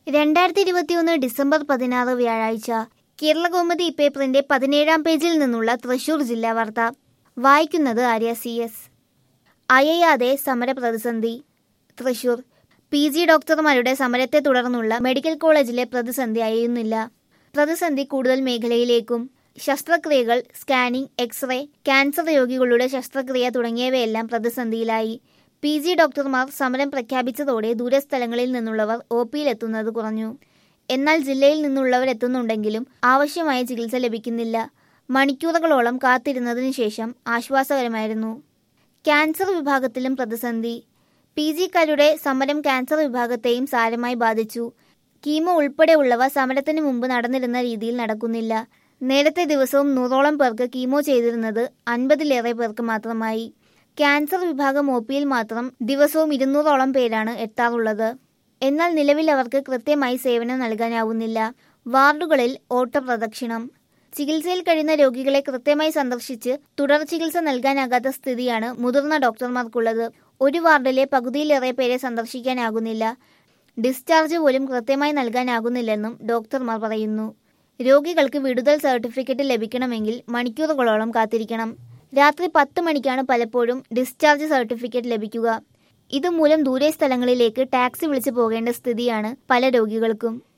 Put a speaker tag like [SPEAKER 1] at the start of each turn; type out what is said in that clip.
[SPEAKER 1] രണ്ടായിരത്തി ഇരുപത്തിയൊന്ന് ഡിസംബർ പതിനാറ് വ്യാഴാഴ്ച കേരളകൗമുദി പേപ്പറിന്റെ പതിനേഴാം പേജിൽ നിന്നുള്ള തൃശൂർ ജില്ലാ വാർത്ത വായിക്കുന്നത് ആര്യ സി എസ് അയയാതെ സമര പ്രതിസന്ധി തൃശൂർ പി ജി ഡോക്ടർമാരുടെ സമരത്തെ തുടർന്നുള്ള മെഡിക്കൽ കോളേജിലെ പ്രതിസന്ധി അയയുന്നില്ല പ്രതിസന്ധി കൂടുതൽ മേഖലയിലേക്കും ശസ്ത്രക്രിയകൾ സ്കാനിംഗ് എക്സ്റേ ക്യാൻസർ രോഗികളുടെ ശസ്ത്രക്രിയ തുടങ്ങിയവയെല്ലാം പ്രതിസന്ധിയിലായി പി ജി ഡോക്ടർമാർ സമരം പ്രഖ്യാപിച്ചതോടെ ദൂരസ്ഥലങ്ങളിൽ നിന്നുള്ളവർ ഒ പിയിലെത്തുന്നത് കുറഞ്ഞു എന്നാൽ ജില്ലയിൽ നിന്നുള്ളവർ എത്തുന്നുണ്ടെങ്കിലും ആവശ്യമായ ചികിത്സ ലഭിക്കുന്നില്ല മണിക്കൂറുകളോളം കാത്തിരുന്നതിനു ശേഷം ആശ്വാസകരമായിരുന്നു ക്യാൻസർ വിഭാഗത്തിലും പ്രതിസന്ധി പി ജിക്കാരുടെ സമരം ക്യാൻസർ വിഭാഗത്തെയും സാരമായി ബാധിച്ചു കീമോ ഉൾപ്പെടെയുള്ളവ സമരത്തിന് മുമ്പ് നടന്നിരുന്ന രീതിയിൽ നടക്കുന്നില്ല നേരത്തെ ദിവസവും നൂറോളം പേർക്ക് കീമോ ചെയ്തിരുന്നത് അൻപതിലേറെ പേർക്ക് മാത്രമായി ക്യാൻസർ വിഭാഗം ഒ പിയിൽ മാത്രം ദിവസവും ഇരുന്നൂറോളം പേരാണ് എത്താറുള്ളത് എന്നാൽ നിലവിൽ അവർക്ക് കൃത്യമായി സേവനം നൽകാനാവുന്നില്ല വാർഡുകളിൽ ഓട്ടപ്രദക്ഷിണം ചികിത്സയിൽ കഴിയുന്ന രോഗികളെ കൃത്യമായി സന്ദർശിച്ച് തുടർ ചികിത്സ നൽകാനാകാത്ത സ്ഥിതിയാണ് മുതിർന്ന ഡോക്ടർമാർക്കുള്ളത് ഒരു വാർഡിലെ പകുതിയിലേറെ പേരെ സന്ദർശിക്കാനാകുന്നില്ല ഡിസ്ചാർജ് പോലും കൃത്യമായി നൽകാനാകുന്നില്ലെന്നും ഡോക്ടർമാർ പറയുന്നു രോഗികൾക്ക് വിടുതൽ സർട്ടിഫിക്കറ്റ് ലഭിക്കണമെങ്കിൽ മണിക്കൂറുകളോളം കാത്തിരിക്കണം രാത്രി പത്ത് മണിക്കാണ് പലപ്പോഴും ഡിസ്ചാർജ് സർട്ടിഫിക്കറ്റ് ലഭിക്കുക ഇതുമൂലം ദൂരെ സ്ഥലങ്ങളിലേക്ക് ടാക്സി വിളിച്ചു പോകേണ്ട സ്ഥിതിയാണ് പല രോഗികൾക്കും